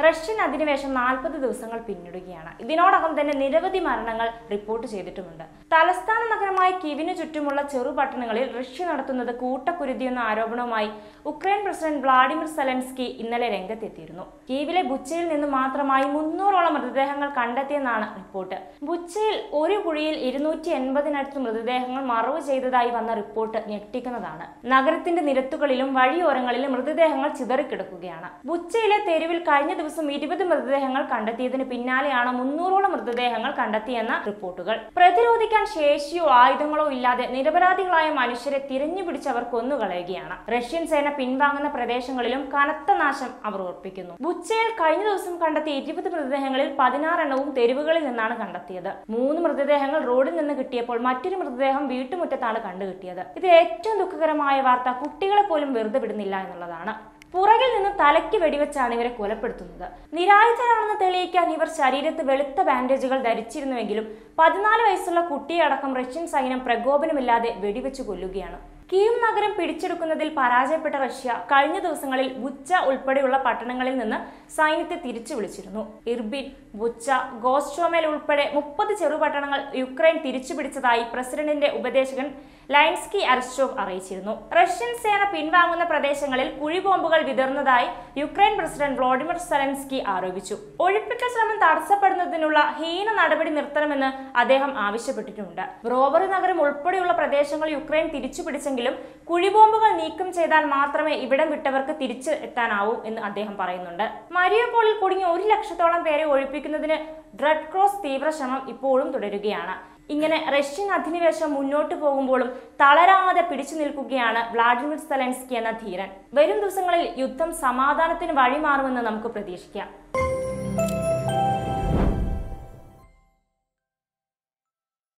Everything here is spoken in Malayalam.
റഷ്യൻ അധിനിവേശം നാൽപ്പത് ദിവസങ്ങൾ പിന്നിടുകയാണ് ഇതിനോടകം തന്നെ നിരവധി മരണങ്ങൾ റിപ്പോർട്ട് ചെയ്തിട്ടുമുണ്ട് തലസ്ഥാന നഗരമായ കീവിന് ചുറ്റുമുള്ള ചെറുപട്ടണങ്ങളിൽ റഷ്യ നടത്തുന്നത് കൂട്ടക്കുരുതിയെന്ന ആരോപണവുമായി ഉക്രൈൻ പ്രസിഡന്റ് വ്ളാഡിമിർ സെലൻസ്കി ഇന്നലെ രംഗത്തെത്തിയിരുന്നു കീവിലെ ബുച്ചയിൽ നിന്ന് മാത്രമായി മുന്നൂറോളം മൃതദേഹങ്ങൾ കണ്ടെത്തിയെന്നാണ് റിപ്പോർട്ട് ബുച്ചയിൽ ഒരു കുഴിയിൽ ഇരുന്നൂറ്റി എൺപതിനടുത്ത് മൃതദേഹങ്ങൾ മറവ് ചെയ്തതായി വന്ന റിപ്പോർട്ട് ഞെട്ടിക്കുന്നതാണ് നഗരത്തിന്റെ നിരത്തുകളിലും വഴിയോരങ്ങളിലും മൃതദേഹങ്ങൾ ചിതറിക്കിടക്കുകയാണ് ബുച്ചയിലെ തെരുവിൽ കഴിഞ്ഞ ദിവസം ഇരുപത് മൃതദേഹങ്ങൾ കണ്ടെത്തിയതിന് പിന്നാലെയാണ് മുന്നൂറോളം മൃതദേഹങ്ങൾ കണ്ടെത്തിയെന്ന റിപ്പോർട്ടുകൾ പ്രതിരോധിക്കാൻ ശേഷിയോ ആയുധങ്ങളോ ഇല്ലാതെ നിരപരാധികളായ മനുഷ്യരെ തിരഞ്ഞു പിടിച്ചവർ കൊന്നുകളയുകയാണ് റഷ്യൻ സേന പിൻവാങ്ങുന്ന പ്രദേശങ്ങളിലും കനത്ത നാശം അവർ ഉറപ്പിക്കുന്നു ബുച്ചയിൽ കഴിഞ്ഞ ദിവസം കണ്ടെത്തിയ ഇരുപത് മൃതദേഹങ്ങളിൽ പതിനാറെണ്ണവും തെരുവുകളിൽ നിന്നാണ് കണ്ടെത്തിയത് മൂന്ന് മൃതദേഹങ്ങൾ റോഡിൽ നിന്ന് കിട്ടിയപ്പോൾ മറ്റൊരു മൃതദേഹം വീട്ടുമുറ്റത്താണ് കണ്ടുകിട്ടിയത് ഇത് ഏറ്റവും ദുഃഖകരമായ വാർത്ത കുട്ടികളെ പോലും വെറുതെ വിടുന്നില്ല എന്നുള്ളതാണ് പുറകിൽ നിന്ന് തലയ്ക്ക് വെടിവെച്ചാണ് ഇവരെ കൊലപ്പെടുത്തുന്നത് നിരായുധരാണെന്ന് തെളിയിക്കാൻ ഇവർ ശരീരത്ത് വെളുത്ത ബാൻഡേജുകൾ ധരിച്ചിരുന്നുവെങ്കിലും പതിനാല് വയസ്സുള്ള കുട്ടിയെ അടക്കം റഷ്യൻ സൈന്യം പ്രകോപനമില്ലാതെ വെടിവെച്ച് കൊല്ലുകയാണ് കീവ് നഗരം പിടിച്ചെടുക്കുന്നതിൽ പരാജയപ്പെട്ട റഷ്യ കഴിഞ്ഞ ദിവസങ്ങളിൽ ബുച്ച ഉൾപ്പെടെയുള്ള പട്ടണങ്ങളിൽ നിന്ന് സൈന്യത്തെ തിരിച്ചു വിളിച്ചിരുന്നു ഇർബിൻ ബുച്ച ഗോസ്റ്റോമേൽ ഉൾപ്പെടെ മുപ്പത് ചെറുപട്ടണങ്ങൾ യുക്രൈൻ തിരിച്ചുപിടിച്ചതായി പ്രസിഡന്റിന്റെ ഉപദേശകൻ ലൈൻസ്കി അർസ്റ്റോവ് അറിയിച്ചിരുന്നു റഷ്യൻ സേന പിൻവാങ്ങുന്ന പ്രദേശങ്ങളിൽ കുഴിബോംബുകൾ വിതർന്നതായി യുക്രൈൻ പ്രസിഡന്റ് വ്ളോഡിമിർ സെലൻസ്കി ആരോപിച്ചു ഒഴിപ്പിക്കൽ ശ്രമം തടസ്സപ്പെടുന്നതിനുള്ള ഹീന നടപടി നിർത്തണമെന്ന് അദ്ദേഹം ആവശ്യപ്പെട്ടിട്ടുണ്ട് ബ്രോവറി നഗരം ഉൾപ്പെടെയുള്ള പ്രദേശങ്ങൾ യുക്രൈൻ തിരിച്ചുപിടിച്ചെങ്കിലും കുഴിബോംബുകൾ നീക്കം ചെയ്താൽ മാത്രമേ ഇവിടം വിട്ടവർക്ക് തിരിച്ചു എത്താനാവൂ എന്ന് അദ്ദേഹം പറയുന്നുണ്ട് മരിയോപോളിൽ കുടുങ്ങിയ ഒരു ലക്ഷത്തോളം പേരെ ഒഴിപ്പിക്കുന്നതിന് റെഡ് ക്രോസ് തീവ്ര ശ്രമം ഇപ്പോഴും തുടരുകയാണ് ഇങ്ങനെ റഷ്യൻ അധിനിവേശം മുന്നോട്ട് പോകുമ്പോഴും തളരാതെ പിടിച്ചു നിൽക്കുകയാണ് വ്ളാഡിമിർ സെലൻസ്കി എന്ന ധീരൻ വരും ദിവസങ്ങളിൽ യുദ്ധം സമാധാനത്തിന് വഴിമാറുമെന്ന് നമുക്ക് പ്രതീക്ഷിക്കാം